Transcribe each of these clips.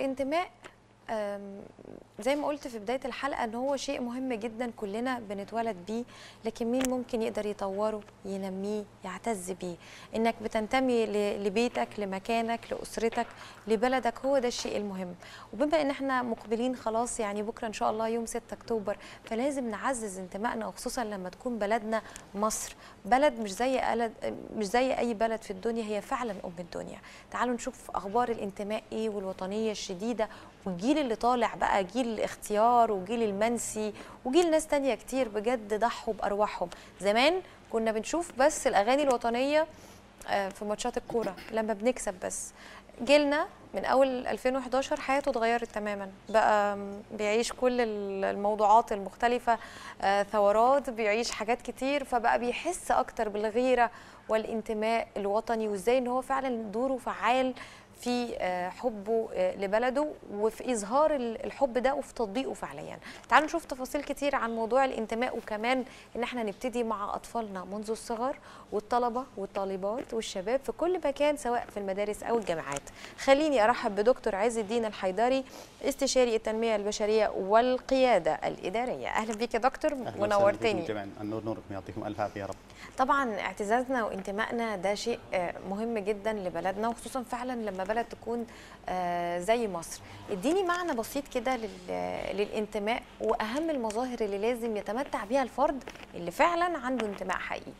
الانتماء أم، زي ما قلت في بداية الحلقة ان هو شيء مهم جدا كلنا بنتولد بيه لكن مين ممكن يقدر يطوره ينميه يعتز بيه انك بتنتمي ل- لبيتك لمكانك لأسرتك لبلدك هو ده الشيء المهم وبما ان احنا مقبلين خلاص يعني بكرة ان شاء الله يوم 6 اكتوبر فلازم نعزز انتمائنا وخصوصا لما تكون بلدنا مصر بلد مش زي ألد مش زي اي بلد في الدنيا هي فعلا ام الدنيا تعالوا نشوف اخبار الانتماء ايه والوطنيه الشديده والجيل اللي طالع بقى جيل الاختيار وجيل المنسي وجيل ناس تانية كتير بجد ضحوا بارواحهم زمان كنا بنشوف بس الاغاني الوطنيه آه، في ماتشات الكوره لما بنكسب بس جيلنا من اول 2011 حياته اتغيرت تماما بقى بيعيش كل ال- الموضوعات المختلفه آه، ثورات بيعيش حاجات كتير فبقى بيحس اكتر بالغيره والانتماء الوطني وازاي ان هو فعلا دوره فعال في آه، حبه آه، لبلده وفي اظهار ال- الحب ده وفي تطبيقه فعليا تعالوا نشوف تفاصيل كتير عن موضوع الانتماء وكمان ان احنا نبتدي مع اطفالنا منذ الصغر والطلبه والطالبات والشباب في كل مكان سواء في المدارس او الجامعات خليني ارحب بدكتور عز الدين الحيدري استشاري التنميه البشريه والقياده الاداريه اهلا بيك يا دكتور أهلاً وسهلاً ونورتني بكم جميعا النور نوركم يعطيكم الف عافيه يا رب طبعا اعتزازنا وانتمائنا ده شيء آه، مهم جدا لبلدنا وخصوصا فعلا لما بلد تكون آه، زي مصر اديني معنى بسيط كده لل- للانتماء واهم المظاهر اللي لازم يتمتع بيها الفرد اللي فعلا عنده انتماء حقيقي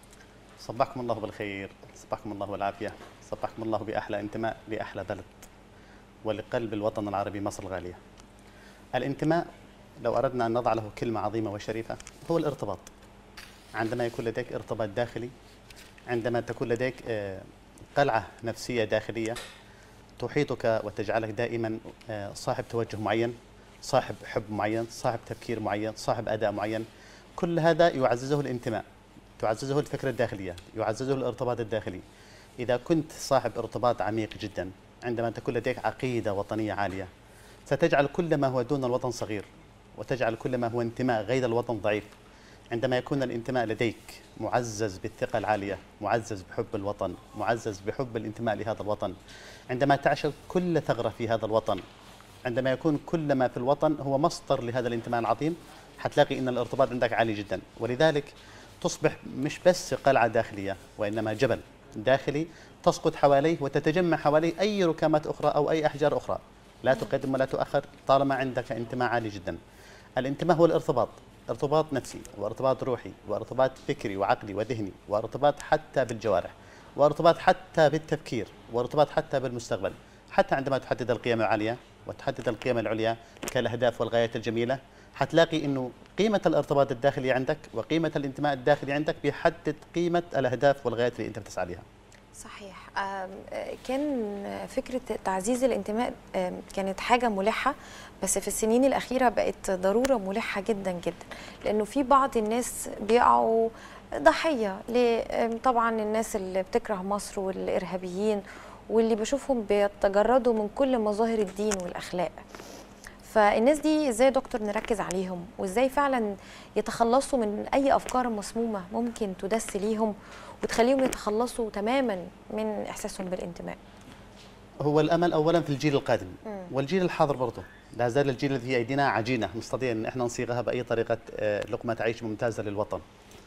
صبحكم الله بالخير صبحكم الله بالعافيه صبحكم الله باحلى انتماء لاحلى بلد ولقلب الوطن العربي مصر الغاليه الانتماء لو اردنا ان نضع له كلمه عظيمه وشريفه هو الارتباط عندما يكون لديك ارتباط داخلي عندما تكون لديك آه، قلعه نفسيه داخليه تحيطك وتجعلك دائما آه، صاحب توجه معين صاحب حب معين صاحب تفكير معين صاحب اداء معين كل هذا يعززه الانتماء تعززه الفكره الداخليه يعززه الارتباط الداخلي اذا كنت صاحب ارتباط عميق جدا عندما تكون لديك عقيده وطنيه عاليه ستجعل كل ما هو دون الوطن صغير وتجعل كل ما هو انتماء غير الوطن ضعيف عندما يكون الانتماء لديك معزز بالثقة العالية معزز بحب الوطن معزز بحب الانتماء لهذا الوطن عندما تعشق كل ثغرة في هذا الوطن عندما يكون كل ما في الوطن هو مصدر لهذا الانتماء العظيم حتلاقي ان الارتباط عندك عالي جدا ولذلك تصبح مش بس قلعة داخلية وإنما جبل داخلي تسقط حواليه وتتجمع حواليه أي ركامات أخرى أو أي أحجار أخرى لا تقدم ولا تؤخر طالما عندك انتماء عالي جدا الانتماء هو الارتباط ارتباط نفسي وارتباط روحي وارتباط فكري وعقلي وذهني وارتباط حتى بالجوارح وارتباط حتى بالتفكير وارتباط حتى بالمستقبل حتى عندما تحدد القيم العالية وتحدد القيم العليا كالأهداف والغايات الجميلة حتلاقي أنه قيمة الارتباط الداخلي عندك وقيمة الانتماء الداخلي عندك بيحدد قيمة الأهداف والغايات اللي أنت بتسعى لها صحيح آم، آه، كان فكرة تعزيز الانتماء آم، كانت حاجة ملحة بس في السنين الأخيرة بقت ضرورة ملحة جدا جدا لأنه في بعض الناس بيقعوا ضحية ل- آم، طبعا الناس اللي بتكره مصر والإرهابيين واللي بشوفهم بيتجردوا من كل مظاهر الدين والأخلاق فالناس دي ازاي يا دكتور نركز عليهم وازاي فعلا يتخلصوا من اي افكار مسمومه ممكن تدس ليهم وتخليهم يتخلصوا تماما من احساسهم بالانتماء هو الامل اولا في الجيل القادم والجيل الحاضر برضه لا زال الجيل الذي في ايدينا عجينه نستطيع ان احنا نصيغها باي طريقه آه، لقمه عيش ممتازه للوطن.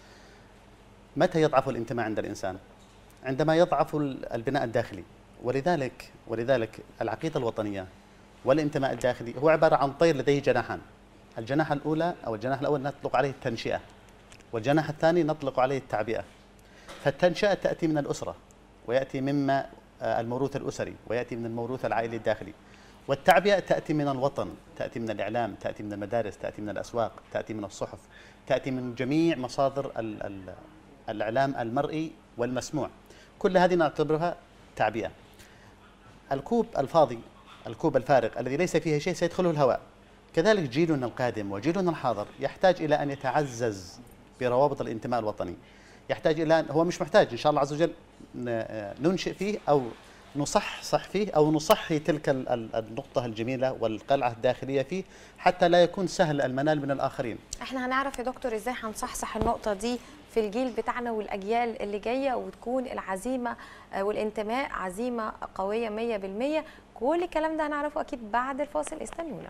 متى يضعف الانتماء عند الانسان؟ عندما يضعف ال- البناء الداخلي ولذلك ولذلك العقيده الوطنيه والانتماء الداخلي هو عباره عن طير لديه جناحان. الجناح الاولى او الجناح الاول نطلق عليه التنشئه والجناح الثاني نطلق عليه التعبئه. فالتنشئه تاتي من الاسره وياتي مما آه، الموروث الاسري وياتي من الموروث العائلي الداخلي والتعبئه تاتي من الوطن تاتي من الاعلام تاتي من المدارس تاتي من الاسواق تاتي من الصحف تاتي من جميع مصادر ال ال الاعلام المرئي والمسموع كل هذه نعتبرها تعبئه الكوب الفاضي الكوب الفارغ الذي ليس فيه شيء سيدخله الهواء كذلك جيلنا القادم وجيلنا الحاضر يحتاج الى ان يتعزز بروابط الانتماء الوطني يحتاج الى هو مش محتاج ان شاء الله عز وجل ن- ننشئ فيه او نصحصح فيه او نصحي تلك ال- ال- النقطه الجميله والقلعه الداخليه فيه حتى لا يكون سهل المنال من الاخرين احنا هنعرف يا دكتور ازاي هنصحصح النقطه دي في الجيل بتاعنا والاجيال اللي جايه وتكون العزيمه آه، والانتماء عزيمه قويه 100% كل الكلام ده هنعرفه اكيد بعد الفاصل استنونا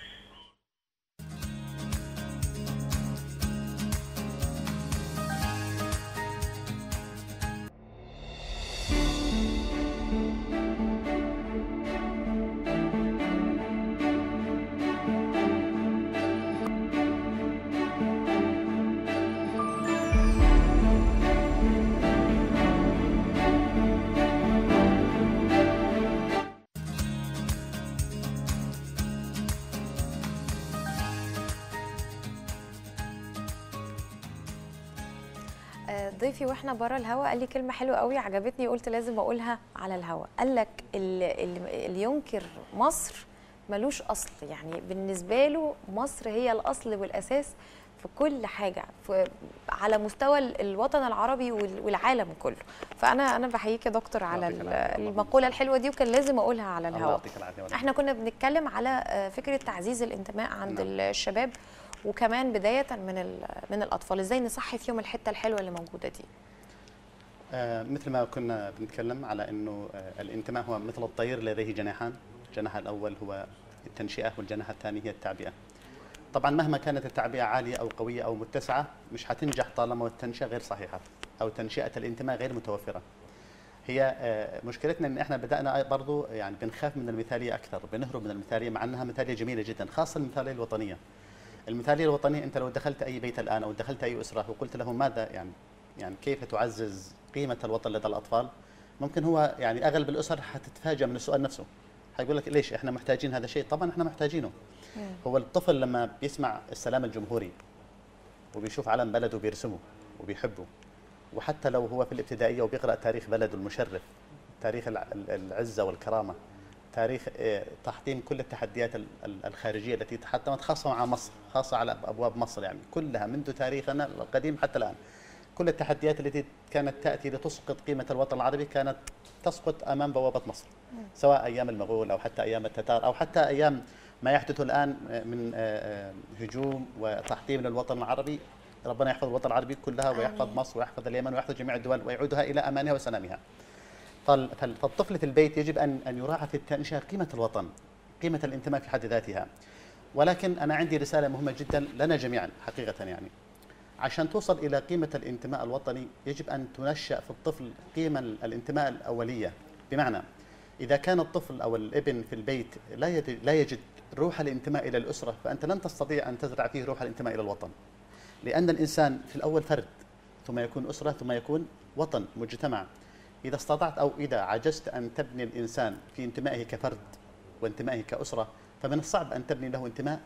آه، ضيفي واحنا بره الهوا قال لي كلمه حلوه قوي عجبتني قلت لازم اقولها على الهوا قال لك اللي, اللي اللي ينكر مصر ملوش اصل يعني بالنسبه له مصر هي الاصل والاساس في كل حاجه في على مستوى ال- الوطن العربي وال- والعالم كله فانا انا بحييك يا دكتور على يعطيك ال- العافية. اللهم المقوله صل. الحلوه دي وكان لازم اقولها على الله الهوا يعطيك العافيه والله. احنا كنا بنتكلم على آه، فكره تعزيز الانتماء عند نعم. الشباب وكمان بدايه من ال- من الاطفال ازاي نصحي فيهم الحته الحلوه اللي موجوده دي آه، مثل ما كنا بنتكلم على انه آه، الانتماء هو مثل الطير لديه جناحان، الجناح الاول هو التنشئه والجناح الثاني هي التعبئه. طبعا مهما كانت التعبئه عاليه او قويه او متسعه مش حتنجح طالما التنشئه غير صحيحه او تنشئه الانتماء غير متوفره. هي آه، مشكلتنا ان احنا بدانا برضو يعني بنخاف من المثاليه اكثر، بنهرب من المثاليه مع انها مثاليه جميله جدا، خاصه المثاليه الوطنيه. المثاليه الوطنيه انت لو دخلت اي بيت الان او دخلت اي اسره وقلت لهم ماذا يعني يعني كيف تعزز قيمه الوطن لدى الاطفال ممكن هو يعني اغلب الاسر حتتفاجئ من السؤال نفسه حيقول لك ليش احنا محتاجين هذا الشيء طبعا احنا محتاجينه هو الطفل لما بيسمع السلام الجمهوري وبيشوف علم بلده بيرسمه وبيحبه وحتى لو هو في الابتدائيه وبيقرا تاريخ بلده المشرف تاريخ الع- ال- العزه والكرامه تاريخ آه، تحطيم كل التحديات ال- ال- الخارجيه التي تحطمت خاصه مع مصر خاصه على ابواب مصر يعني كلها منذ تاريخنا القديم حتى الان كل التحديات التي كانت تاتي لتسقط قيمه الوطن العربي كانت تسقط امام بوابه مصر سواء ايام المغول او حتى ايام التتار او حتى ايام ما يحدث الان من آه، آه، هجوم وتحطيم للوطن العربي ربنا يحفظ الوطن العربي كلها ويحفظ آمين. مصر ويحفظ اليمن ويحفظ جميع الدول ويعودها الى امانها وسلامها. فال- فال- فالطفل في البيت يجب ان ان يراعى في التنشئه قيمه الوطن، قيمه الانتماء في حد ذاتها. ولكن انا عندي رساله مهمه جدا لنا جميعا حقيقه يعني. عشان توصل الى قيمه الانتماء الوطني يجب ان تنشا في الطفل قيمه الانتماء الاوليه، بمعنى اذا كان الطفل او الابن في البيت لا يجد لا يجد روح الانتماء الى الاسره فانت لن تستطيع ان تزرع فيه روح الانتماء الى الوطن. لان الانسان في الاول فرد ثم يكون اسره ثم يكون وطن مجتمع. اذا استطعت او اذا عجزت ان تبني الانسان في انتمائه كفرد وانتمائه كاسره فمن الصعب ان تبني له انتماء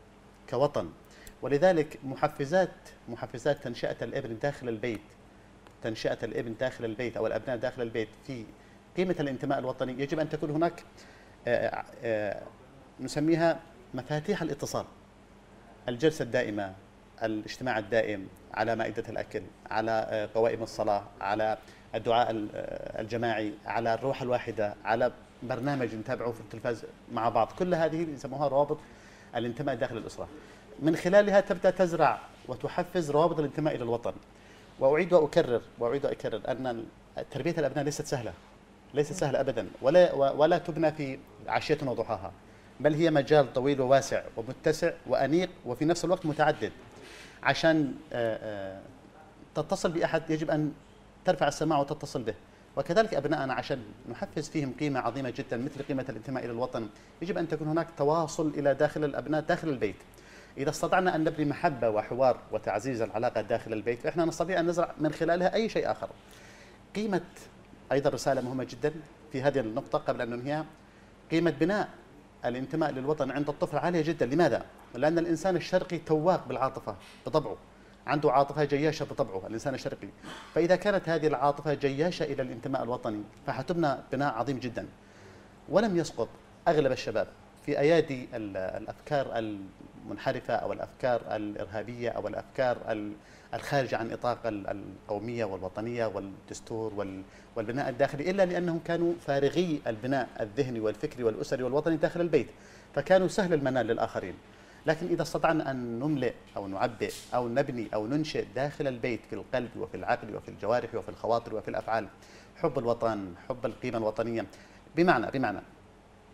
كوطن. ولذلك محفزات محفزات تنشئه الابن داخل البيت تنشئه الابن داخل البيت او الابناء داخل البيت في قيمه الانتماء الوطني يجب ان تكون هناك آه، آه، نسميها مفاتيح الاتصال الجلسه الدائمه الاجتماع الدائم على مائده الاكل على آه، قوائم الصلاه على الدعاء ال- آه، الجماعي على الروح الواحده على برنامج نتابعه في التلفاز مع بعض كل هذه يسموها روابط الانتماء داخل الاسره من خلالها تبدا تزرع وتحفز روابط الانتماء الى الوطن واعيد واكرر واعيد واكرر ان تربيه الابناء ليست سهله ليست سهله ابدا ولا ولا تبنى في عشيه وضحاها بل هي مجال طويل وواسع ومتسع وانيق وفي نفس الوقت متعدد عشان آه، آه، تتصل باحد يجب ان ترفع السماعه وتتصل به وكذلك ابنائنا عشان نحفز فيهم قيمه عظيمه جدا مثل قيمه الانتماء الى الوطن يجب ان تكون هناك تواصل الى داخل الابناء داخل البيت اذا استطعنا ان نبني محبه وحوار وتعزيز العلاقه داخل البيت فاحنا نستطيع ان نزرع من خلالها اي شيء اخر قيمه ايضا رساله مهمه جدا في هذه النقطه قبل ان ننهيها قيمه بناء الانتماء للوطن عند الطفل عاليه جدا لماذا لان الانسان الشرقي تواق بالعاطفه بطبعه عنده عاطفه جياشه بطبعه الانسان الشرقي فاذا كانت هذه العاطفه جياشه الى الانتماء الوطني فحتبنى بناء عظيم جدا ولم يسقط اغلب الشباب في ايادي ال- الافكار المنحرفه او الافكار الارهابيه او الافكار ال- الخارجه عن اطار ال- القوميه والوطنيه والدستور وال- والبناء الداخلي الا لانهم كانوا فارغي البناء الذهني والفكري والاسري والوطني داخل البيت فكانوا سهل المنال للاخرين لكن اذا استطعنا ان نملئ او نعبئ او نبني او ننشئ داخل البيت في القلب وفي العقل وفي الجوارح وفي الخواطر وفي الافعال حب الوطن حب القيمه الوطنيه بمعنى بمعنى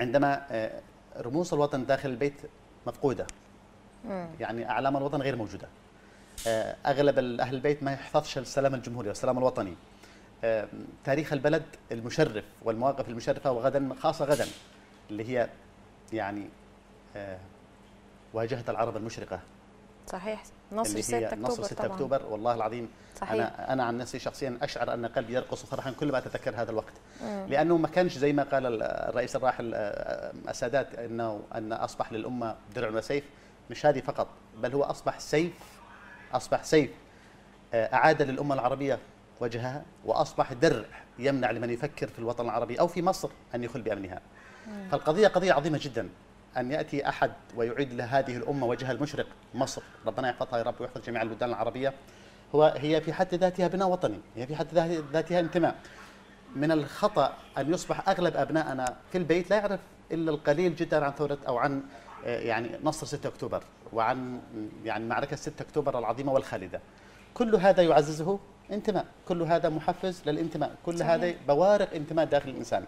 عندما آه، رموز الوطن داخل البيت مفقوده مم. يعني اعلام الوطن غير موجوده آه، اغلب ال- اهل البيت ما يحفظش السلام الجمهوري والسلام الوطني آه، تاريخ البلد المشرف والمواقف المشرفه وغدا خاصه غدا اللي هي يعني آه، واجهه العرب المشرقه صحيح نصر اللي 6 هي اكتوبر نصر 6 طبعا اكتوبر والله العظيم صحيح انا انا عن نفسي شخصيا اشعر ان قلبي يرقص فرحا كل ما اتذكر هذا الوقت مم. لانه ما كانش زي ما قال ال- الرئيس الراحل آه، السادات انه ان اصبح للامه درع وسيف مش هذه فقط بل هو اصبح سيف اصبح سيف آه، اعاد للامه العربيه وجهها واصبح درع يمنع لمن يفكر في الوطن العربي او في مصر ان يخل بامنها فالقضيه قضيه عظيمه جدا ان ياتي احد ويعيد لهذه الامه وجهها المشرق مصر ربنا يحفظها يا رب ويحفظ جميع البلدان العربيه هو هي في حد ذاتها بناء وطني هي في حد ذات- ذاتها انتماء من الخطا ان يصبح اغلب ابنائنا في البيت لا يعرف الا القليل جدا عن ثوره او عن آه، يعني نصر 6 اكتوبر وعن يعني معركه 6 اكتوبر العظيمه والخالده كل هذا يعززه انتماء كل هذا محفز للانتماء كل صحيح. هذا بوارق انتماء داخل الانسان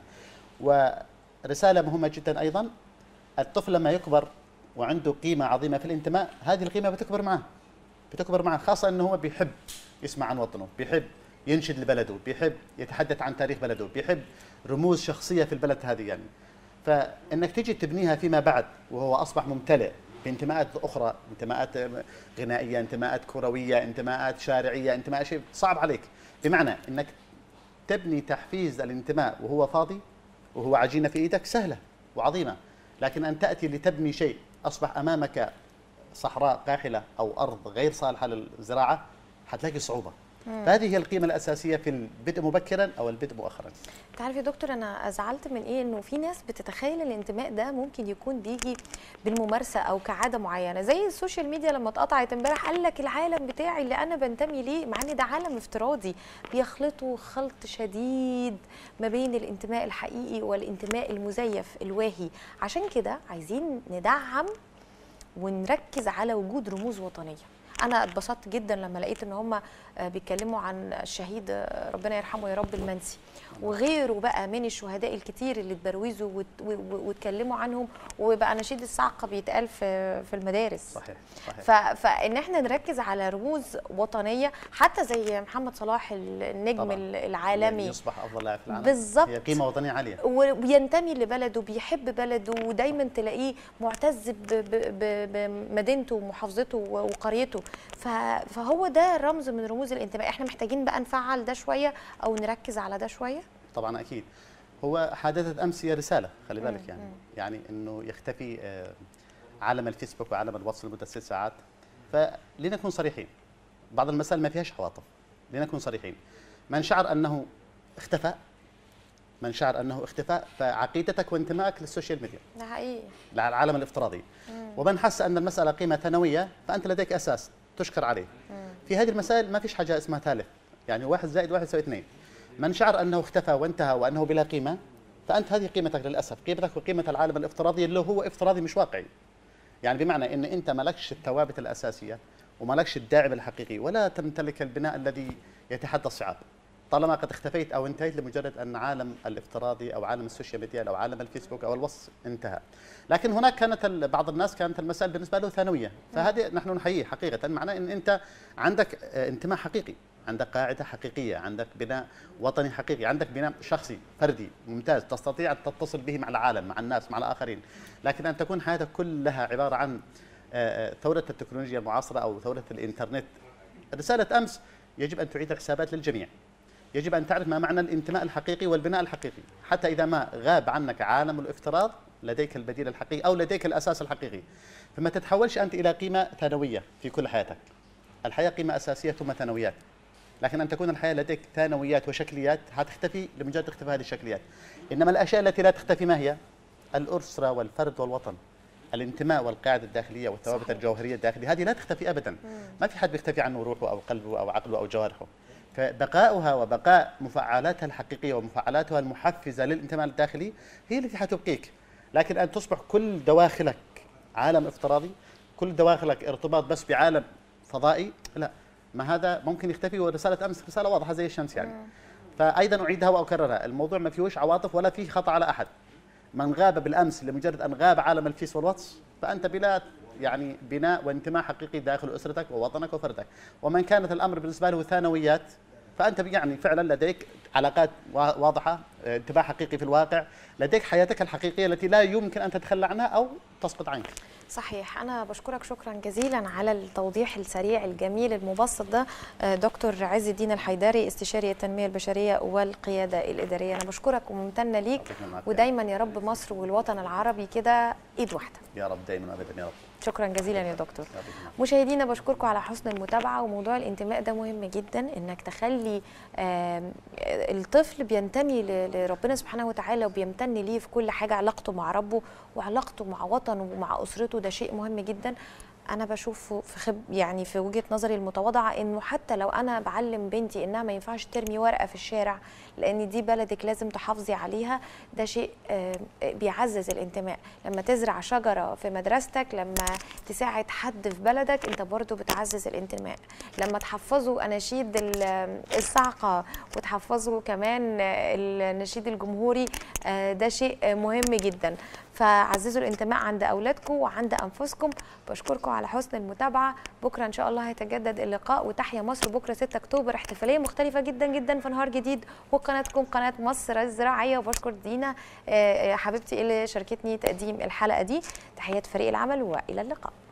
ورساله مهمه جدا ايضا الطفل لما يكبر وعنده قيمه عظيمه في الانتماء هذه القيمه بتكبر معه بتكبر معه خاصه انه هو بيحب يسمع عن وطنه بيحب ينشد لبلده بيحب يتحدث عن تاريخ بلده بيحب رموز شخصيه في البلد هذه يعني فانك تجي تبنيها فيما بعد وهو اصبح ممتلئ بانتماءات اخرى انتماءات غنائيه انتماءات كرويه انتماءات شارعيه انتماء شيء صعب عليك بمعنى انك تبني تحفيز الانتماء وهو فاضي وهو عجينه في ايدك سهله وعظيمه لكن ان تاتي لتبني شيء اصبح امامك صحراء قاحله او ارض غير صالحه للزراعه حتلاقي صعوبه فهذه هي القيمه الاساسيه في البدء مبكرا او البدء مؤخرا انت عارف يا دكتور انا زعلت من ايه انه في ناس بتتخيل الانتماء ده ممكن يكون بيجي بالممارسه او كعاده معينه زي السوشيال ميديا لما اتقطعت امبارح قال لك العالم بتاعي اللي انا بنتمي ليه مع ان ده عالم افتراضي بيخلطوا خلط شديد ما بين الانتماء الحقيقي والانتماء المزيف الواهي عشان كده عايزين ندعم ونركز على وجود رموز وطنيه انا اتبسطت جدا لما لقيت ان هم بيتكلموا عن الشهيد آه، ربنا يرحمه يا رب المنسي وغيره بقى من الشهداء الكتير اللي اتبروزوا وات- و- و- واتكلموا عنهم وبقى نشيد الصعقه بيتقال في في المدارس صحيح صحيح ف... فان احنا نركز على رموز وطنيه حتى زي محمد صلاح النجم طبعاً. العالمي يصبح افضل لاعب في العالم بالظبط. هي قيمه وطنيه عاليه وبينتمي لبلده بيحب بلده ودايما تلاقيه معتز ب- ب- ب- بمدينته ومحافظته و- وقريته ف- فهو ده رمز من رموز الانتماء احنا محتاجين بقى نفعل ده شويه او نركز على ده شويه طبعا اكيد هو حادثه امس هي رساله خلي بالك يعني يعني انه يختفي آه، عالم الفيسبوك وعالم الواتس لمده ست ساعات فلنكن صريحين بعض المسائل ما فيهاش عواطف لنكن صريحين من شعر انه اختفى من شعر انه اختفى فعقيدتك وانتمائك للسوشيال ميديا ده حقيقي للعالم الافتراضي ومن حس ان المساله قيمه ثانويه فانت لديك اساس تشكر عليه في هذه المسائل ما فيش حاجه اسمها ثالث يعني واحد زائد واحد يساوي اثنين من شعر انه اختفى وانتهى وانه بلا قيمه فانت هذه قيمتك للاسف قيمتك وقيمه العالم الافتراضي اللي هو افتراضي مش واقعي يعني بمعنى ان انت مالكش الثوابت الاساسيه ومالكش الداعم الحقيقي ولا تمتلك البناء الذي يتحدى الصعاب طالما قد اختفيت او انتهيت لمجرد ان عالم الافتراضي او عالم السوشيال ميديا او عالم الفيسبوك او الوصف انتهى لكن هناك كانت ال- بعض الناس كانت المسائل بالنسبه له ثانويه فهذه نحن نحييه حقيقه معناه ان انت عندك آه، انتماء حقيقي عندك قاعده حقيقيه عندك بناء وطني حقيقي عندك بناء شخصي فردي ممتاز تستطيع ان تتصل به مع العالم مع الناس مع الاخرين لكن ان تكون حياتك كلها عباره عن آه، آه، ثوره التكنولوجيا المعاصره او ثوره الانترنت رساله امس يجب ان تعيد الحسابات للجميع يجب ان تعرف ما معنى الانتماء الحقيقي والبناء الحقيقي حتى اذا ما غاب عنك عالم الافتراض لديك البديل الحقيقي او لديك الاساس الحقيقي فما تتحولش انت الى قيمه ثانويه في كل حياتك الحياه قيمه اساسيه ثم ثانويات لكن ان تكون الحياه لديك ثانويات وشكليات هتختفي لمجرد اختفاء هذه الشكليات انما الاشياء التي لا تختفي ما هي الاسره والفرد والوطن الانتماء والقاعده الداخليه والثوابت صحيح. الجوهريه الداخليه هذه لا تختفي ابدا ما في حد بيختفي عنه روحه او قلبه او عقله او جوارحه فبقاؤها وبقاء مفعلاتها الحقيقيه ومفعلاتها المحفزه للانتماء الداخلي هي التي حتبقيك لكن ان تصبح كل دواخلك عالم افتراضي كل دواخلك ارتباط بس بعالم فضائي لا ما هذا ممكن يختفي ورساله امس رساله واضحه زي الشمس يعني فايضا اعيدها واكررها الموضوع ما فيهوش عواطف ولا فيه خطا على احد من غاب بالامس لمجرد ان غاب عالم الفيس والواتس فانت بلا يعني بناء وانتماء حقيقي داخل اسرتك ووطنك وفردك ومن كانت الامر بالنسبه له ثانويات فانت يعني فعلا لديك علاقات وا- واضحه انتباه حقيقي في الواقع لديك حياتك الحقيقيه التي لا يمكن ان تتخلى عنها او تسقط عنك صحيح أنا بشكرك شكرا جزيلا على التوضيح السريع الجميل المبسط ده آه، دكتور عز الدين الحيدري استشاري التنمية البشرية والقيادة الإدارية أنا بشكرك وممتنة ليك يعطيكم العافية. ودايما يا رب مصر والوطن العربي كده إيد واحدة يا رب دائما ابدا يا رب شكرا جزيلا يا دكتور يعطيكم العافية. مشاهدينا بشكركم على حسن المتابعة وموضوع الانتماء ده مهم جدا انك تخلي آم، الطفل بينتمي ل- لربنا سبحانه وتعالى وبيمتن ليه في كل حاجة علاقته مع ربه وعلاقته مع وطنه ومع أسرته ده شيء مهم جدا انا بشوف في خب يعني في وجهه نظري المتواضعه انه حتى لو انا بعلم بنتي انها ما ينفعش ترمي ورقه في الشارع لان دي بلدك لازم تحافظي عليها ده شيء آه، بيعزز الانتماء لما تزرع شجره في مدرستك لما تساعد حد في بلدك انت برضو بتعزز الانتماء لما تحفظوا اناشيد ال- الصعقه وتحفظوا كمان النشيد الجمهوري آه، ده شيء مهم جدا فعززوا الانتماء عند اولادكم وعند انفسكم بشكركم على حسن المتابعه بكره ان شاء الله هيتجدد اللقاء وتحيا مصر بكره 6 اكتوبر احتفاليه مختلفه جدا جدا في نهار جديد وقناتكم قناه مصر الزراعيه وبشكر دينا آه، آه، حبيبتي اللي شاركتني تقديم الحلقه دي تحيات فريق العمل والى اللقاء